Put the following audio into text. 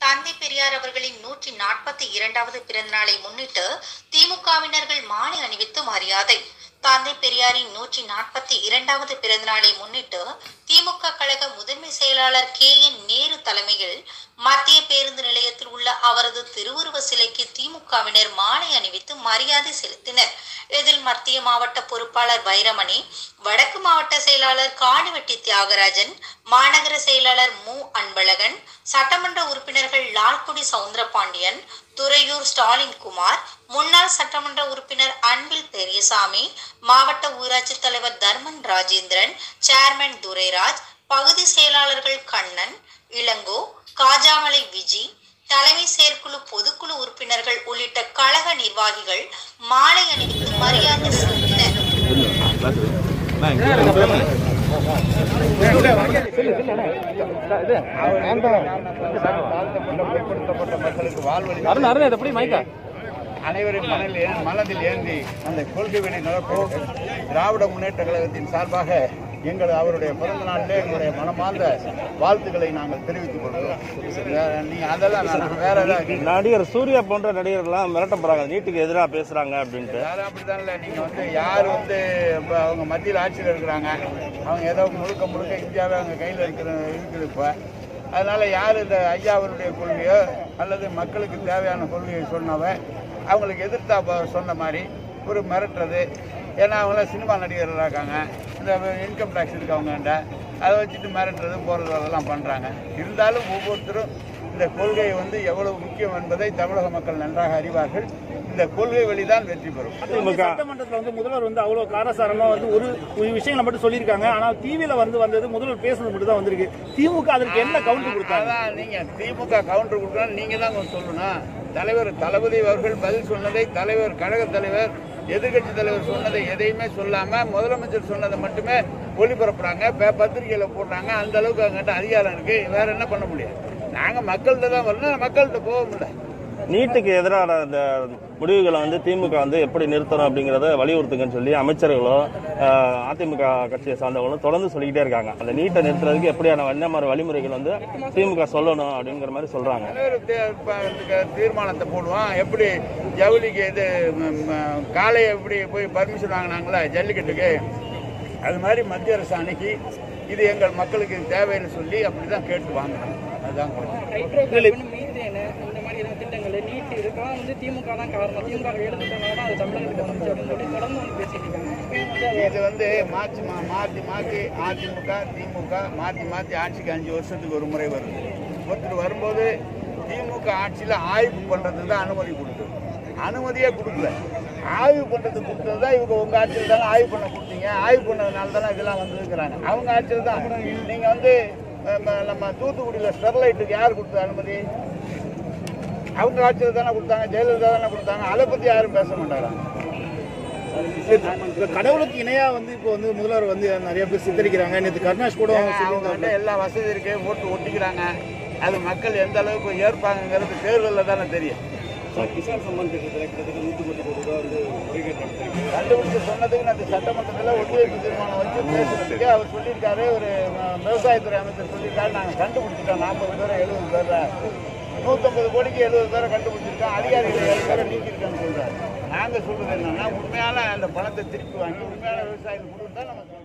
தந்தை பெரியார் அவர்களின் நூற்றி நாற்பத்தி இரண்டாவது பிறந்த நாளை முன்னிட்டு திமுகவினர்கள் மாலை அணிவித்து மரியாதை தந்தை பெரியாரின் நூற்றி நாற்பத்தி இரண்டாவது பிறந்த நாளை முன்னிட்டு திமுக கழக முதன்மை செயலாளர் கே என் நேரு தலைமையில் மத்திய பேருந்து நிலையத்தில் உள்ள அவரது திருவுருவ சிலைக்கு திமுகவினர் மாலை அணிவித்து மரியாதை செலுத்தினர் இதில் மத்திய மாவட்ட பொறுப்பாளர் வைரமணி வடக்கு மாவட்ட செயலாளர் காடுவெட்டி தியாகராஜன் மாநகர செயலாளர் மு அன்பழகன் சட்டமன்ற உறுப்பினர்கள் லால்குடி சவுந்தரபாண்டியன் துறையூர் ஸ்டாலின் குமார் முன்னாள் சட்டமன்ற உறுப்பினர் அன்பில் பெரியசாமி மாவட்ட ஊராட்சி தலைவர் தர்மன் ராஜேந்திரன் சேர்மன் துரைராஜ் பகுதி செயலாளர்கள் கண்ணன் இளங்கோ காஜாமலை விஜி தலைமை செயற்குழு பொதுக்குழு உறுப்பினர்கள் உள்ளிட்ட கழக நிர்வாகிகள் மாலை அணிவித்து மரியாதை செலுத்தினர் பிற்படுத்தப்பட்ட மக்களுக்கு வாழ்வழி அருண் அருண் இதை எப்படி மைக்கா அனைவரின் மனதில் ஏ- மனதில் ஏந்தி அந்த கொள்கைகளை நிரப்பும் திராவிட முன்னேற்ற கழகத்தின் சார்பாக எங்கள் அவருடைய பிறந்த நாளிலே எங்களுடைய மனமார்ந்த வாழ்த்துக்களை நாங்கள் தெரிவித்துக் கொள்கிறோம் வேற- நீங்க அதெல்லாம் வேணாம். வேற ஏதாவது நடிகர் சூர்யா போன்ற நடிகர்கள்லாம் மிரட்ட போறாங்க நீட்டுக்கு எதிராக பேசுறாங்க அப்படின்ட்டு யாரும் அப்படிதான் இல்லை நீங்க வந்து யார் வந்து இப்ப அவங்க மத்தியில் ஆட்சியில் இருக்கிறாங்க அவங்க ஏதோ முழுக்க முழுக்க இந்தியாவை அவங்க கையில் இருக்கிற இருக்குது இப்போ அதனால யார் இந்த ஐயா அவருடைய கொள்கையோ அல்லது மக்களுக்கு தேவையான கொள்கையை சொன்னவ அவங்களுக்கு எதிர்த்தா ப- சொன்ன மாதிரி ஒரு மிரட்டுறது ஏன்னா அவங்களாம் சினிமா நடிகர்களாக இருக்காங்க இந்த இன்கம் டேக்ஸ் இருக்கு அவங்ககிட்ட அதை வச்சுட்டு மிரட்டுறது போகிறது அதெல்லாம் பண்ணுறாங்க இருந்தாலும் ஒவ்வொருத்தரும் இந்த கொள்கை வந்து எவ்வளவு முக்கியம் என்பதை தமிழக மக்கள் நன்றாக அறிவார்கள் இந்த கொள்கை வழிதான் வெற்றி பெறும் திமுக சட்டமன்றத்துல வந்து முதல்வர் வந்து அவ்வளவு காரசாரமா வந்து ஒரு ஒரு விஷயங்களை மட்டும் சொல்லியிருக்காங்க ஆனா டிவில வந்து வந்தது முதல்வர் பேசுறது மட்டும் தான் வந்திருக்கு திமுக அதற்கு என்ன கவுண்டர் கொடுத்தாங்க அதான் நீங்க திமுக கவுண்டர் கொடுக்கணும் நீங்க தான் கொஞ்சம் சொல்லணும் தலைவர் தளபதி அவர்கள் பதில் சொன்னதை தலைவர் கழக தலைவர் எதிர்கட்சி தலைவர் சொன்னதை எதையுமே சொல்லாம முதலமைச்சர் சொன்னதை மட்டுமே ஒளிபரப்புறாங்க பே- பத்திரிகையில போடுறாங்க அந்த அளவுக்கு அவங்ககிட்ட அதிகாரம் இருக்கு வேற என்ன பண்ண முடியும் நாங்க மக்கள்கிட்ட தான் வரணும் மக்கள்கிட்ட போக முடியல நீட்டுக்கு எதிரான இந்த முடிவுகளை வந்து திமுக வந்து எப்படி நிறுத்தணும் அப்படிங்கறத வலியுறுத்துங்கன்னு சொல்லி அமைச்சர்களும் ஆஹ், அதிமுக கட்சியை சார்ந்தவங்களும் தொடர்ந்து சொல்லிக்கிட்டே இருக்காங்க அந்த நீட்டை நிறுத்துறதுக்கு எப்படியான என்ன மாதிரி வழிமுறைகள் வந்து திமுக சொல்லணும் அப்படிங்கிற மாதிரி சொல்றாங்க தலைவர் தே- ப- இதுக்கு தீர்மானத்தை போடுவோம் எப்படி ஜவுளிக்கு இது ம், ம், காளையை எப்படி போய் பர்மிஷன் வாங்கினாங்களா ஜல்லிக்கட்டுக்கு அது மாதிரி மத்திய அரசு அன்னைக்கு இது எங்கள் மக்களுக்கு தேவைன்னு சொல்லி அப்படி தான் கேட்டு வாங்கணும் அதுதான் கொள்கை. ஹைட்ரோகார்பன் மீத்தேனு இந்த மாதிரி எதுவும் திட்டங்கள் நீட் இதுக்கெல்லாம் வந்து திமுக தான் காரணம் திமுக எடுத்துட்டனால தான் அது தமிழகத்துக்கு வந்துச்சு அப்படின்னு சொல்லி தொடர்ந்து வந்து பேசிட்டு இருக்காங்க இப்பயும் வந்து அது இது வந்து மாற்றி மா மாற்றி மாற்றி அதிமுக திமுக மாற்றி மாற்றி ஆட்சிக்கு அஞ்சு வருஷத்துக்கு ஒரு முறை வருது ஒருத்தர் வரும்போது திமுக ஆட்சியில் ஆய்வு பண்ணுறதுக்கு தான் அனுமதி கொடுக்குது அனுமதியே கொடுக்கல ஆய்வு பண்ணுறதுக்கு கொடுத்தது தான் இவங்க உங்கள் ஆட்சியில் தானே ஆய்வு பண்ண கொடுத்தீங்க ஆய்வு பண்ணதுனால தானே இதெல்லாம் வந்துருக்கிறாங்க அவங்க ஆட்சியில் தான் நீங்கள் வந்து நம்ம நம்ம தூத்துக்குடியில் ஸ்டெர்லைட்டுக்கு யார் கொடுத்த அனுமதி அவங்க ஆட்சியில் தானே கொடுத்தாங்க ஜெயலலிதா தானே கொடுத்தாங்க அதை பற்றி யாரும் பேச மாட்டாங்க இப்ப கடவுளுக்கு இணையா வந்து இப்போ வந்து முதல்வர் வந்து நிறைய பேர் சித்தரிக்கிறாங்க நேற்று கருணாஸ் கூட அவங்ககிட்ட சொல்லியிருந்தாங்க எல்லா வசதி இருக்கு ஓட்டு ஒட்டிக்கிறாங்க அது மக்கள் எந்த அளவுக்கு ஏற்பாங்கிறது தேர்தலில் தானே தெரியும் கண்டுபிடிச்சு சொன்னதுக்கு நான் சட்டமன்றத்தில் ஒத்துழைப்பு தீர்மானம் வச்சு பேசுறதுக்கு அவர் சொல்லியிருக்காரு ஒரு அஹ், விவசாயத்துறை அமைச்சர் சொல்லியிருக்காரு நாங்கள் கண்டுபிடிச்சிட்டோம் நாற்பது பேரை எழுபது பேரை நூற்றம்பது கோடிக்கு எழுபது பேரை கண்டுபிடிச்சிருக்கோம் அதிகாரிகள் ஏழு பேரை நீக்கியிருக்கோன்னு சொல்றாரு நாங்கள் சொல்றது என்னன்னா உண்மையான அந்த பணத்தை திருப்பி வாங்கி உண்மையான விவசாயிகள் கொடுத்தா நம்ம சொல்றோம்